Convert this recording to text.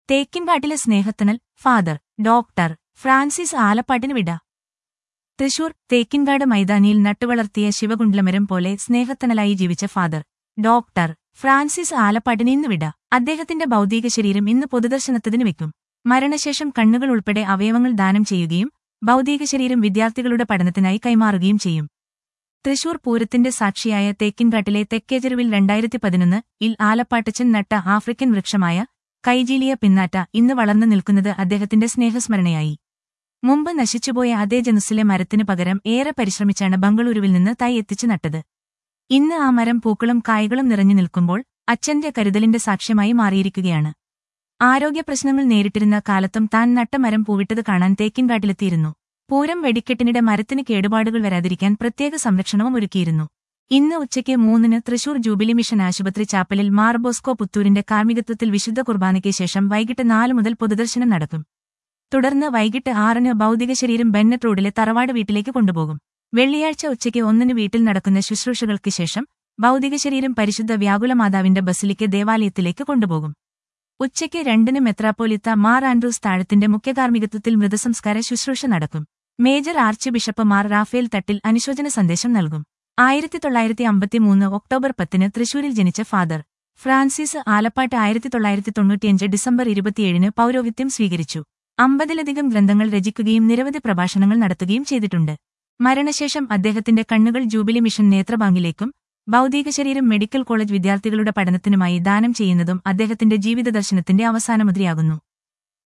തേക്കിൻകാട്ടിലെ സ്നേഹത്തണൽ father doctor Francis ആലപ്പാട്ടിന് വിട തൃശൂർ തേക്കിൻകാട് മൈതാനിയിൽ നട്ടുവളർത്തിയ ശിവകുണ്ഡലമരം പോലെ സ്നേഹത്തണലായി ജീവിച്ച ഫാദർ ഡോക്ടർ ഫ്രാൻസിസ് ആലപ്പാട്ടിന് ഇന്ന് വിട അദ്ദേഹത്തിന്റെ ഭൗതിക ശരീരം ഇന്ന് പൊതുദർശനത്തിന് വെക്കും മരണശേഷം കണ്ണുകൾ ഉൾപ്പെടെ അവയവങ്ങൾ ദാനം ചെയ്യുകയും ഭൗതിക ശരീരം വിദ്യാർത്ഥികളുടെ പഠനത്തിനായി കൈമാറുകയും ചെയ്യും തൃശൂർ പൂരത്തിന്റെ സാക്ഷിയായ തേക്കിൻകാട്ടിലെ തെക്കേചെരുവിൽ രണ്ടായിരത്തി പതിനൊന്ന് ഇൽ ആലപ്പാട്ടച്ചൻ നട്ട ആഫ്രിക്കൻ വൃക്ഷമായ കൈജീലിയ പിന്നാറ്റ ഇന്ന് വളർന്നു നിൽക്കുന്നത് അദ്ദേഹത്തിന്റെ സ്നേഹസ്മരണയായി മുമ്പ് നശിച്ചുപോയ അതേ ജനുസിലെ മരത്തിനു പകരം ഏറെ പരിശ്രമിച്ചാണ് ബംഗളൂരുവിൽ നിന്ന് തൈ എത്തിച്ചു നട്ടത് ഇന്ന് ആ മരം പൂക്കളും കായ്കളും നിറഞ്ഞു നിൽക്കുമ്പോൾ അച്ഛന്റെ കരുതലിന്റെ സാക്ഷ്യമായി മാറിയിരിക്കുകയാണ് ആരോഗ്യ പ്രശ്നങ്ങൾ നേരിട്ടിരുന്ന കാലത്തും താൻ നട്ട മരം പൂവിട്ടത് കാണാൻ തേക്കിൻകാട്ടിലെത്തിയിരുന്നു പൂരം വെടിക്കെട്ടിനിടെ മരത്തിന് കേടുപാടുകൾ വരാതിരിക്കാൻ പ്രത്യേക സംരക്ഷണവും ഒരുക്കിയിരുന്നു ഇന്ന് ഉച്ചയ്ക്ക് മൂന്നിന് തൃശൂർ ജൂബിലി മിഷൻ ആശുപത്രി ചാപ്പലിൽ മാർബോസ്കോ പുത്തൂരിന്റെ കാർമ്മികത്വത്തിൽ വിശുദ്ധ കുർബാനയ്ക്ക് ശേഷം വൈകിട്ട് നാല് മുതൽ പൊതുദർശനം നടക്കും തുടർന്ന് വൈകിട്ട് ആറിന് ഭൗതിക ശരീരം ബെന്നറ്റ് റോഡിലെ തറവാട് വീട്ടിലേക്ക് കൊണ്ടുപോകും വെള്ളിയാഴ്ച ഉച്ചയ്ക്ക് ഒന്നിന് വീട്ടിൽ നടക്കുന്ന ശുശ്രൂഷകൾക്ക് ശേഷം ഭൗതിക ശരീരം പരിശുദ്ധ വ്യാകുലമാതാവിന്റെ ബസിലിക്ക് ദേവാലയത്തിലേക്ക് കൊണ്ടുപോകും ഉച്ചയ്ക്ക് രണ്ടിന് മെത്രാപ്പോലിത്ത മാർ ആൻഡ്രൂസ് താഴത്തിന്റെ മുഖ്യകാർമ്മികത്വത്തിൽ മൃതസംസ്കാര ശുശ്രൂഷ നടക്കും major archbishop Mar Raphael Thattil അനുശോചന സന്ദേശം നൽകും ആയിരത്തി തൊള്ളായിരത്തി അമ്പത്തിമൂന്ന് ഒക്ടോബർ പത്തിന് തൃശൂരിൽ ജനിച്ച ഫാദർ ഫ്രാൻസിസ് ആലപ്പാട്ട് ആയിരത്തി തൊള്ളായിരത്തി തൊണ്ണൂറ്റിയഞ്ച് ഡിസംബർ ഇരുപത്തിയേഴിന് പൗരോഹിത്യം സ്വീകരിച്ചു അമ്പതിലധികം ഗ്രന്ഥങ്ങൾ രചിക്കുകയും നിരവധി പ്രഭാഷണങ്ങൾ നടത്തുകയും ചെയ്തിട്ടുണ്ട് മരണശേഷം അദ്ദേഹത്തിന്റെ കണ്ണുകൾ ജൂബിലി മിഷൻ നേത്രബാങ്കിലേക്കും ഭൗതിക ശരീരം മെഡിക്കൽ കോളേജ് വിദ്യാർത്ഥികളുടെ പഠനത്തിനുമായി ദാനം ചെയ്യുന്നതും അദ്ദേഹത്തിന്റെ ജീവിത ദർശനത്തിന്റെ അവസാനമുദ്രയാകുന്നു